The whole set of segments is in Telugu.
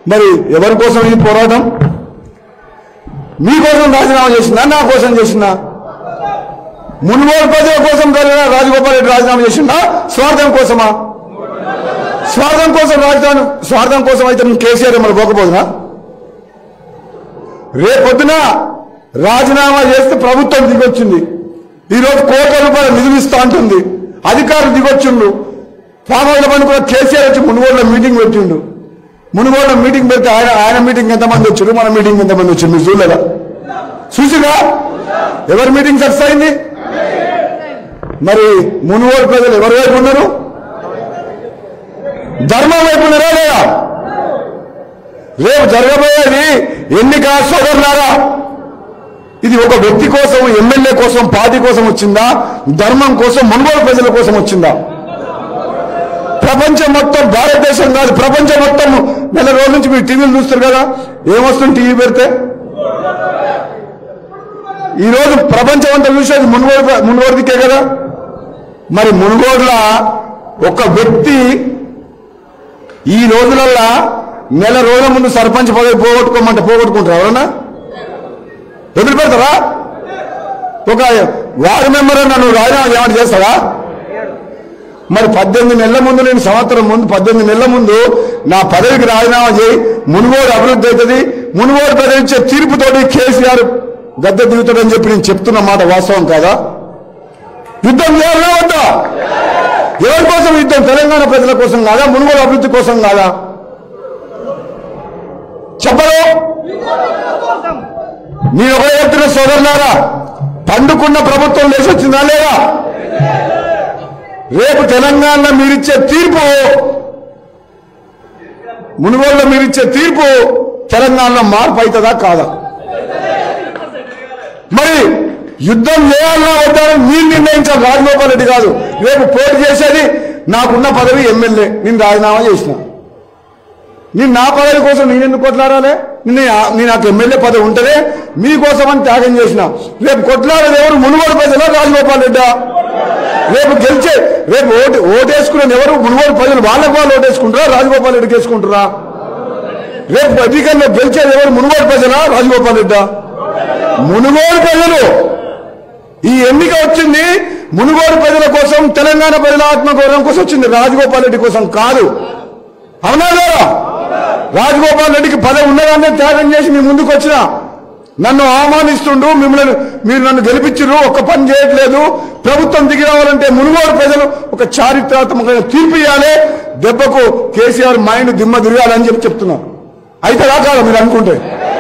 మరి ఎవరి కోసం ఈ పోరాటం మీకోసం రాజీనామా చేసిందా నా కోసం చేసిందా మున్గోడు ప్రజల కోసం కలిగిన రాజగోపాల్ రెడ్డి రాజీనామా చేసిందా స్వార్థం కోసమా స్వార్థం కోసం రాజధాని స్వార్థం కోసం అయితే నేను కేసీఆర్ మరి పోకపోదునా రేపొద్దున రాజీనామా చేస్తే ప్రభుత్వం దిగొచ్చింది ఈరోజు కోట్ల రూపాయల నిధులు ఇస్తా అంటుంది అధికారులు దిగొచ్చిండు ఫామ్ హౌస్ పని కూడా కేసీఆర్ వచ్చి మునుగోడులో మీటింగ్ పెట్టిండు మునుగోడులో మీటింగ్ పెడితే ఆయన ఆయన మీటింగ్ ఎంతమంది వచ్చారు మన మీటింగ్ ఎంతమంది వచ్చారు మీరు చూడలేదా చూసిగా ఎవరి మీటింగ్ సక్సెస్ అయింది మరి మునుగోడు ప్రజలు ఎవరి వైపు ఉన్నారు ధర్మం వైపు ఉన్నారా లేదా రేపు జరగబోయేది ఎన్నిక సోదరులారా ఇది ఒక వ్యక్తి కోసం ఎమ్మెల్యే కోసం పార్టీ కోసం వచ్చిందా ధర్మం కోసం మునుగోడు ప్రజల కోసం వచ్చిందా ప్రపంచం మొత్తం భారతదేశం కాదు ప్రపంచం మొత్తం నెల రోజుల నుంచి మీరు టీవీలు చూస్తారు కదా ఏమొస్తుంది టీవీ పెడితే ఈ రోజు ప్రపంచం అంతా చూసేది మునుగోడు మునుగోడుదికే కదా మరి మునుగోడుల ఒక వ్యక్తి ఈ రోజులల్లా నెల రోజుల ముందు సర్పంచ్ పదవి పోగొట్టుకోమంటే పోగొట్టుకుంటారు ఎవరన్నా వదిలిపెడతారా ఒక వార్డు మెంబర్ నన్ను రాజీనామా ఏమంటే చేస్తారా మరి పద్దెనిమిది నెలల ముందు నేను సంవత్సరం ముందు పద్దెనిమిది నెలల ముందు నా పదవికి రాజీనామా చేయి మునుగోడు అభివృద్ధి అవుతుంది మునుగోడు ప్రజలు ఇచ్చే తీర్పుతోటి కేసీఆర్ గద్దె దిగుతాడని చెప్పి నేను చెప్తున్న మాట వాస్తవం కాదా యుద్ధం చేయాలన్నా వద్దా ఎవరి కోసం యుద్ధం తెలంగాణ ప్రజల కోసం కాదా మునుగోడు అభివృద్ధి కోసం కాదా చెప్పరు నేను ఒకటే చెప్తున్న సోదరులారా పండుకున్న ప్రభుత్వం లేచి వచ్చిందా లేదా రేపు తెలంగాణలో మీరిచ్చే తీర్పు మునుగోడులో మీరిచ్చే తీర్పు తెలంగాణలో మార్పు అవుతుందా కాదా మరి యుద్ధం చేయాలన్నా వద్దని మీరు నిర్ణయించాలి రాజగోపాల్ రెడ్డి కాదు రేపు పోటీ చేసేది నాకున్న పదవి ఎమ్మెల్యే నేను రాజీనామా చేసిన నేను నా పదవి కోసం నేను ఎందుకు కొట్లాడాలి నేను నేను నాకు ఎమ్మెల్యే పదవి ఉంటదే మీకోసం అని త్యాగం చేసిన రేపు కొట్లాడేది ఎవరు మునుగోడు ప్రజల రాజగోపాల్ రెడ్డా రేపు గెలిచే రేపు ఓటు ఓటేసుకునే ఎవరు మునుగోడు ప్రజలు వాళ్ళకు వాళ్ళు ఓటేసుకుంటారా రాజగోపాల్ రెడ్డికి వేసుకుంటారా రేపు ఎన్నికల్లో గెలిచేది ఎవరు మునుగోడు ప్రజలా రాజగోపాల్ రెడ్డా మునుగోడు ప్రజలు ఈ ఎన్నిక వచ్చింది మునుగోడు ప్రజల కోసం తెలంగాణ ప్రజల ఆత్మగౌరవం కోసం వచ్చింది రాజగోపాల్ రెడ్డి కోసం కాదు అవునా లేదా రాజగోపాల్ రెడ్డికి పదవి ఉన్నదాన్ని త్యాగం చేసి మీ ముందుకు వచ్చిన నన్ను అవమానిస్తుండు మిమ్మల్ని మీరు నన్ను గెలిపించరు ఒక్క పని చేయట్లేదు ప్రభుత్వం దిగి రావాలంటే మునుగోడు ప్రజలు ఒక చారిత్రాత్మకమైన తీర్పు ఇవ్వాలి దెబ్బకు కేసీఆర్ మైండ్ దిమ్మ తిరగాలని చెప్పి చెప్తున్నారు అయితే కాదు మీరు అనుకుంటే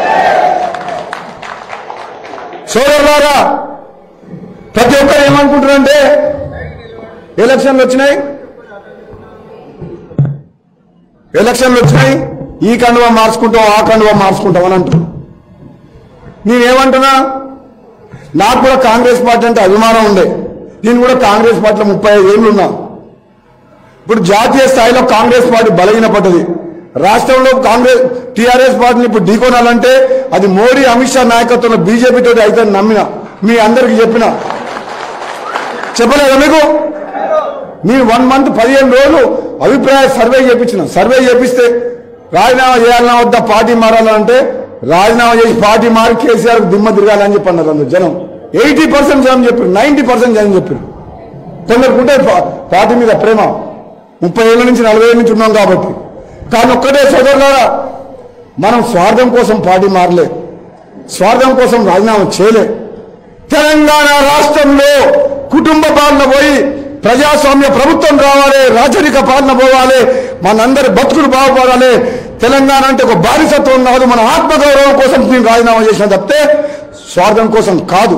సోదరులారా ప్రతి ఒక్కరు ఏమనుకుంటారంటే ఎలక్షన్లు వచ్చినాయి ఎలక్షన్లు వచ్చినాయి ఈ కండువా మార్చుకుంటాం ఆ కండువా మార్చుకుంటాం అని అంటున్నాం నేనేమంటున్నా నాకు కూడా కాంగ్రెస్ పార్టీ అంటే అభిమానం ఉండే నేను కూడా కాంగ్రెస్ పార్టీలో ముప్పై ఐదు ఏళ్ళు ఉన్నా ఇప్పుడు జాతీయ స్థాయిలో కాంగ్రెస్ పార్టీ బలహీనపడ్డది రాష్ట్రంలో కాంగ్రెస్ టీఆర్ఎస్ పార్టీని ఇప్పుడు ఢీకొనాలంటే అది మోడీ అమిత్ షా నాయకత్వంలో బీజేపీ తోటి అయితే నమ్మిన మీ అందరికి చెప్పిన చెప్పలేదా మీకు నేను వన్ మంత్ పదిహేను రోజులు అభిప్రాయ సర్వే చేపించిన సర్వే చేపిస్తే రాజీనామా చేయాలన్నా వద్దా పార్టీ మారాలంటే రాజీనామా చేసి పార్టీ మారి కేసీఆర్ దిమ్మ తిరగాలని చెప్పి అన్నారు అందరు జనం ఎయిటీ పర్సెంట్ జనం చెప్పారు నైన్టీ పర్సెంట్ జనం చెప్పారు కొందరుకుంటే పా- పార్టీ మీద ప్రేమ ముప్పై ఏళ్ళ నుంచి నలభై ఏళ్ళ నుంచి ఉన్నాం కాబట్టి కానీ ఒక్కటే సోదరులారా మనం స్వార్థం కోసం పార్టీ మారలే స్వార్థం కోసం రాజీనామా చేయలే తెలంగాణ రాష్ట్రంలో కుటుంబ పాలన పోయి ప్రజాస్వామ్య ప్రభుత్వం రావాలి రాజరిక పాలన పోవాలి మనందరి బతుకులు బాగుపడాలి తెలంగాణ అంటే ఒక బానిసత్వం కాదు మన ఆత్మగౌరవం కోసం నేను రాజీనామా చేసిన తప్పితే స్వార్థం కోసం కాదు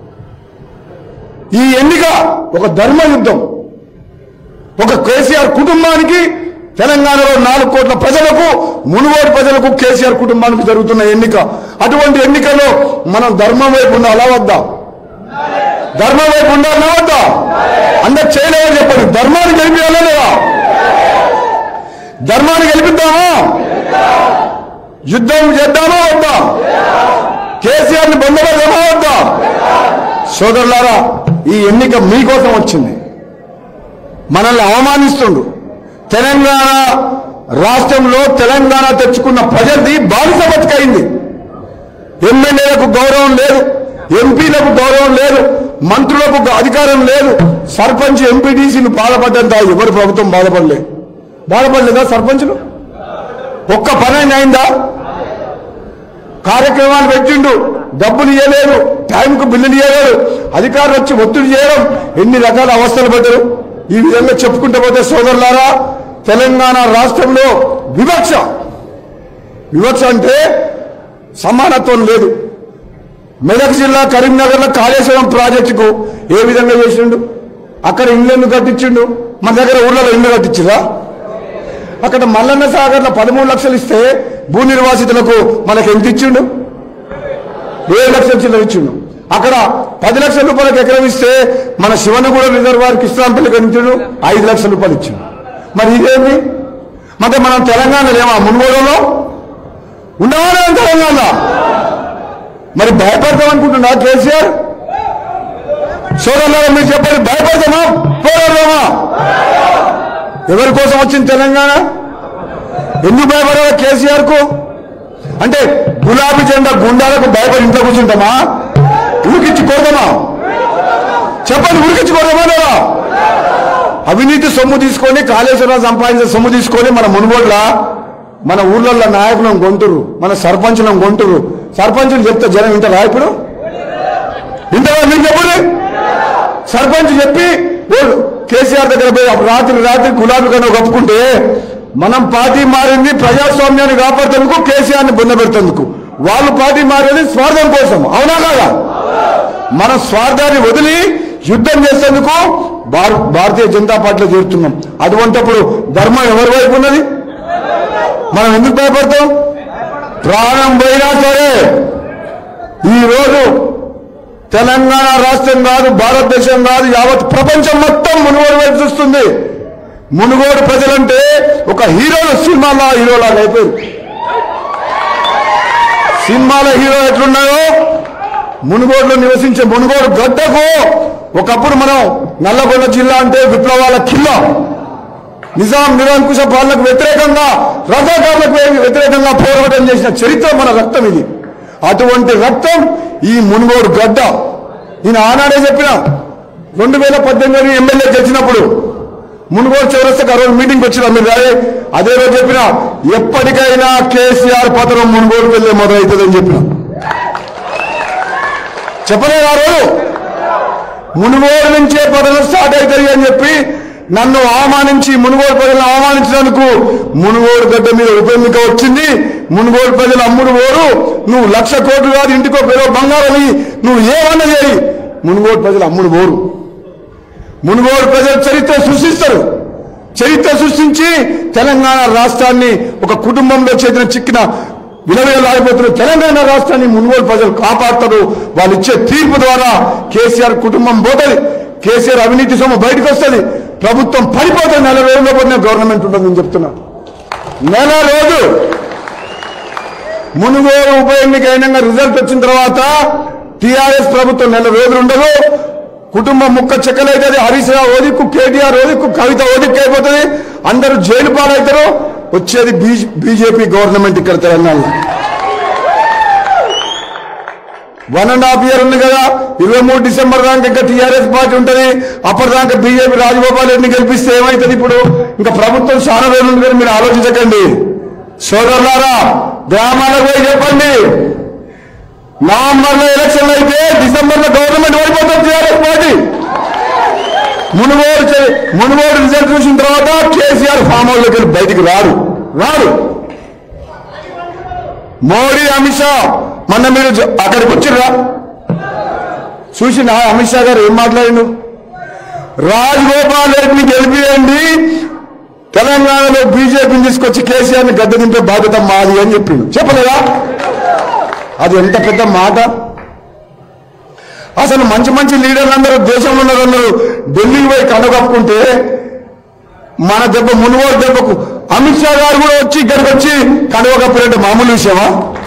ఈ ఎన్నిక ఒక ధర్మ యుద్ధం ఒక కేసీఆర్ కుటుంబానికి తెలంగాణలో నాలుగు కోట్ల ప్రజలకు మునుగోడు ప్రజలకు కేసీఆర్ కుటుంబానికి జరుగుతున్న ఎన్నిక అటువంటి ఎన్నికలో మనం ధర్మం వైపు ఉండాలా వద్దా ధర్మం వైపు ఉండాలా వద్దా అందరు చేయలేమని చెప్పండి ధర్మాన్ని గెలిపించాలా లేదా ధర్మాన్ని గెలిపిద్దామా యుద్ధం చేద్దామా వద్దా కేసీఆర్ని బంధపడదామా వద్దా సోదరులారా ఈ ఎన్నిక మీకోసం వచ్చింది మనల్ని అవమానిస్తుండు తెలంగాణ రాష్ట్రంలో తెలంగాణ తెచ్చుకున్న ప్రజలది బానిస బతికైంది ఎమ్మెల్యేలకు గౌరవం లేదు ఎంపీలకు గౌరవం లేదు మంత్రులకు గ- అధికారం లేదు సర్పంచ్ ఎంపీటీసీలు బాధపడ్డంత ఎవరు ప్రభుత్వం బాధపడలేదు బాధపడలేదా సర్పంచులు ఒక్క పని అయినా అయిందా కార్యక్రమాలు పెట్టిండు డబ్బులు ఇవ్వలేదు టైంకు బిల్లులు ఇవ్వలేదు అధికారులు వచ్చి ఒత్తిడి చేయడం ఎన్ని రకాల అవస్థలు పడ్డారు ఈ విధంగా చెప్పుకుంటూ పోతే సోదరులారా తెలంగాణ రాష్ట్రంలో వివక్ష వివక్ష అంటే సమానత్వం లేదు మెదక్ జిల్లా కరీంనగర్లో కాళేశ్వరం ప్రాజెక్టుకు ఏ విధంగా చేసిండు అక్కడ ఇల్లు ఎందుకు కట్టించిండు మన దగ్గర ఊళ్ళలో ఇల్లు కట్టించిరా అక్కడ మల్లన్న సాగర్లో పదమూడు లక్షలు ఇస్తే భూ నిర్వాసితులకు మనకు ఎంత ఇచ్చిండు ఏడు లక్షల చిల్లర ఇచ్చిండు అక్కడ పది లక్షల రూపాయలకు ఎకరం ఇస్తే మన శివనగూడ రిజర్వాయర్ కిష్టాంపల్లికి ఇచ్చిండు ఐదు లక్షల రూపాయలు ఇచ్చిండు మరి ఇదేమి అంటే మనం తెలంగాణలో ఏమా మునుగోడులో ఉండవాలా తెలంగాణ మరి భయపడతాం అనుకుంటున్నా కేసీఆర్ సోదరులారా మీరు చెప్పండి భయపడతామా పోరాడదామా ఎవరి కోసం వచ్చింది తెలంగాణ ఎందుకు భయపడాలి కేసీఆర్ కు అంటే గులాబీ జెండా గుండాలకు భయపడి ఇంట్లో కూర్చుంటామా ఉరికిచ్చి కొడదామా చెప్పండి ఉరికిచ్చి కొడదామా లేదా అవినీతి సొమ్ము తీసుకొని కాళేశ్వరం సంపాదించిన సొమ్ము తీసుకొని మన మునుగోడ్ల మన ఊర్లలో నాయకులను కొంటురు మన సర్పంచులను కొంటురు సర్పంచులు చెప్తే జనం వింటారా ఇప్పుడు వింటారా మీరు చెప్పండి సర్పంచ్ చెప్పి ఓ కేసీఆర్ దగ్గర పోయి అప్పుడు రాత్రి రాత్రి గులాబీ కన్నా కప్పుకుంటే మనం పార్టీ మారింది ప్రజాస్వామ్యాన్ని కాపాడుతందుకు కేసీఆర్ ని బొందబెడుతందుకు వాళ్ళు పార్టీ మారేది స్వార్థం కోసం అవునా కాదా మన స్వార్థాన్ని వదిలి యుద్ధం చేసేందుకు భార- భారతీయ జనతా పార్టీలో చేరుతున్నాం అటువంటప్పుడు ధర్మం ఎవరి వైపు ఉన్నది మనం ఎందుకు భయపడతాం ప్రాణం పోయినా సరే ఈ రోజు తెలంగాణ రాష్ట్రం కాదు భారతదేశం కాదు యావత్ ప్రపంచం మొత్తం మునుగోడు వైపు చూస్తుంది మునుగోడు ప్రజలంటే ఒక హీరోలు సినిమాలో హీరోలాగా అయిపోయారు సినిమాలో హీరో ఎట్లున్నాయో మునుగోడులో నివసించే మునుగోడు గడ్డకు ఒకప్పుడు మనం నల్లగొండ జిల్లా అంటే విప్లవాల కిల్లా నిజాం నిరంకుశ పాలనకు వ్యతిరేకంగా రజాకారులకు వ్యతిరేకంగా పోరాటం చేసిన చరిత్ర మన రక్తం ఇది అటువంటి రక్తం ఈ మునుగోడు గడ్డ నేను ఆనాడే చెప్పిన రెండు వేల పద్దెనిమిది ఎమ్మెల్యే గెలిచినప్పుడు మునుగోడు చౌరస్తకు ఆ రోజు మీటింగ్ వచ్చిన మీరు రాయే అదే రోజు చెప్పిన ఎప్పటికైనా కేసీఆర్ పతనం మునుగోడు వెళ్ళే మొదలవుతుందని చెప్పిన చెప్పలేదు ఆ రోజు మునుగోడు నుంచే పదవులు స్టార్ట్ అవుతాయి అని చెప్పి నన్ను అవమానించి మునుగోడు ప్రజలను అవమానించినందుకు మునుగోడు గడ్డ మీద ఉప ఎన్నిక వచ్చింది మునుగోడు ప్రజలు అమ్ముడు ఓరు నువ్వు లక్ష కోట్లు కాదు ఇంటికో పేరో బంగారం ఇయ్యి, నువ్వు ఏమన్నా చేయి మునుగోడు ప్రజలు అమ్ముడు ఓరు మునుగోడు ప్రజలు చరిత్ర సృష్టిస్తారు చరిత్ర సృష్టించి తెలంగాణ రాష్ట్రాన్ని ఒక కుటుంబంలో చేతిన చిక్కిన విలవేలాడిపోతున్న తెలంగాణ రాష్ట్రాన్ని మునుగోడు ప్రజలు కాపాడతారు వాళ్ళు ఇచ్చే తీర్పు ద్వారా కేసీఆర్ కుటుంబం పోతుంది కేసీఆర్ అవినీతి సొమ్ము బయటకు వస్తుంది ప్రభుత్వం పడిపోతుంది నెల రోజుల్లో పడిన గవర్నమెంట్ ఉంటుందని చెప్తున్నా నెల రోజు మునుగోడు ఉప ఎన్నిక అయినా రిజల్ట్ వచ్చిన తర్వాత టిఆర్ఎస్ ప్రభుత్వం నెల రోజులు ఉండదు కుటుంబం ముక్క చెక్కలైతుంది హరీష్ రావు ఓదిక్కు కేటీఆర్ ఓదిక్కు కవిత ఓదిక్కు అయిపోతుంది అందరూ జైలు పాలవుతారు వచ్చేది బీజేపీ గవర్నమెంట్ ఇక్కడ తెలంగాణలో వన్ అండ్ హాఫ్ ఇయర్ ఉంది కదా ఇరవై మూడు డిసెంబర్ దాకా ఇంకా టీఆర్ఎస్ పార్టీ ఉంటుంది అప్పటిదాకా బీజేపీ రాజగోపాల్ రెడ్డిని గెలిపిస్తే ఏమవుతుంది ఇప్పుడు ఇంకా ప్రభుత్వం చాలా రోజులు ఉంది కదా మీరు ఆలోచించకండి సోదరులారా గ్రామాలకు పోయి చెప్పండి నవంబర్ లో ఎలక్షన్లు అయితే డిసెంబర్ లో గవర్నమెంట్ ఓడిపోతుంది టీఆర్ఎస్ పార్టీ మునుగోడు చే- మునుగోడు రిజల్ట్ చూసిన తర్వాత కేసీఆర్ ఫామ్ హౌస్ దగ్గర బయటికి రాడు రాడు మోడీ అమిత్ షా మొన్న మీరు జ- అక్కడికి వచ్చిర్రా చూసిన అమిత్ షా గారు ఏం మాట్లాడిండు రాజగోపాల్ రెడ్డిని గెలిపియండి తెలంగాణలో బీజేపీని తీసుకొచ్చి కేసీఆర్ని గద్దె దింపే బాధ్యత మాది అని చెప్పిండు చెప్పలేదా అది ఎంత పెద్ద మాట అసలు మంచి మంచి లీడర్లు అందరూ దేశంలో ఉన్నదందరూ ఢిల్లీకి పోయి కనుగప్పుకుంటే మన దెబ్బ మునుగోడు దెబ్బకు అమిత్ షా గారు కూడా వచ్చి ఇక్కడికి వచ్చి కనుగప్పులంటే మామూలు విషయమా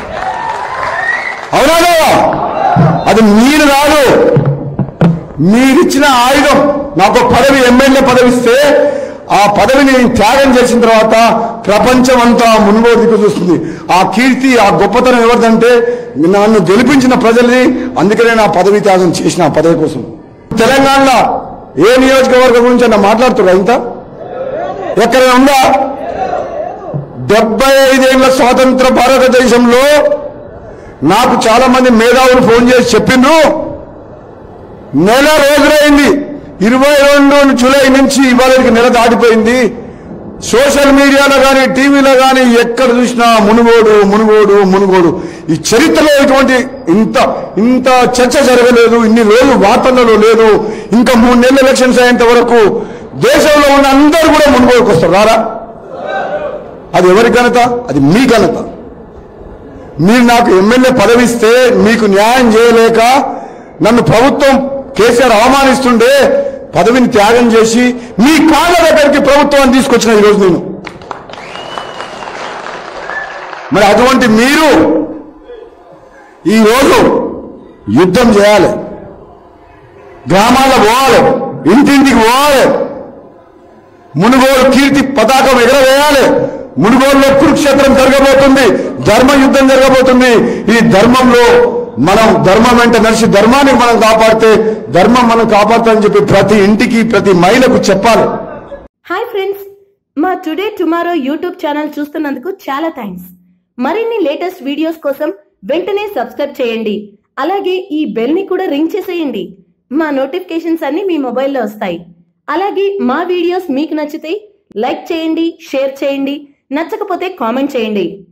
అవునా కదా? అది మీరు కాదు మీరిచ్చిన ఆయుధం నాకు ఒక పదవి ఎమ్మెల్యే పదవి ఇస్తే ఆ పదవిని త్యాగం చేసిన తర్వాత ప్రపంచం అంతా మునుగోడు దిక్కు చూస్తుంది ఆ కీర్తి ఆ గొప్పతనం ఎవరిదంటే నన్ను గెలిపించిన ప్రజల్ని అందుకనే నా పదవి త్యాగం చేసిన ఆ పదవి కోసం తెలంగాణలో ఏ నియోజకవర్గం గురించి అన్న మాట్లాడుతున్నా ఇంత ఎక్కడ ఉందా డెబ్బై ఐదేళ్ల స్వాతంత్ర భారతదేశంలో నాకు చాలా మంది మేధావులు ఫోన్ చేసి చెప్పిండ్రు నెల రోజులైంది ఇరవై రెండు జూలై నుంచి ఇవాళకి నెల దాటిపోయింది సోషల్ మీడియాలో కానీ టీవీలో కానీ ఎక్కడ చూసినా మునుగోడు మునుగోడు మునుగోడు ఈ చరిత్రలో ఇటువంటి ఇంత ఇంత చర్చ జరగలేదు ఇన్ని రోజులు వార్తలలో లేదు ఇంకా మూడు నెలల ఎలక్షన్స్ అయ్యేంత వరకు దేశంలో ఉన్న అందరూ కూడా మునుగోడుకు వస్తారు రారా అది ఎవరి ఘనత అది మీ ఘనత మీరు నాకు ఎమ్మెల్యే పదవిస్తే మీకు న్యాయం చేయలేక నన్ను ప్రభుత్వం కేసీఆర్ అవమానిస్తుండే పదవిని త్యాగం చేసి మీ కాళ్ళ దగ్గరికి ప్రభుత్వాన్ని తీసుకొచ్చిన ఈరోజు నేను మరి అటువంటి మీరు ఈరోజు యుద్ధం చేయాలి గ్రామాల్లో పోవాలి ఇంటింటికి పోవాలి మునుగోడు కీర్తి పతాకం ఎగరవేయాలి మునుగోడులో కురుక్షేత్రం జరగబోతుంది ధర్మ యుద్ధం జరగబోతుంది ఈ ధర్మంలో మనం ధర్మం వెంట నడిచి ధర్మాన్ని మనం కాపాడితే ధర్మం మనం కాపాడుతామని చెప్పి ప్రతి ఇంటికి ప్రతి మహిళకు చెప్పాలి హాయ్ ఫ్రెండ్స్ మా టుడే టుమారో యూట్యూబ్ ఛానల్ చూస్తున్నందుకు చాలా థ్యాంక్స్ మరిన్ని లేటెస్ట్ వీడియోస్ కోసం వెంటనే సబ్స్క్రైబ్ చేయండి అలాగే ఈ బెల్ ని కూడా రింగ్ చేసేయండి మా నోటిఫికేషన్స్ అన్ని మీ మొబైల్లో వస్తాయి అలాగే మా వీడియోస్ మీకు నచ్చితే లైక్ చేయండి షేర్ చేయండి నచ్చకపోతే కామెంట్ చేయండి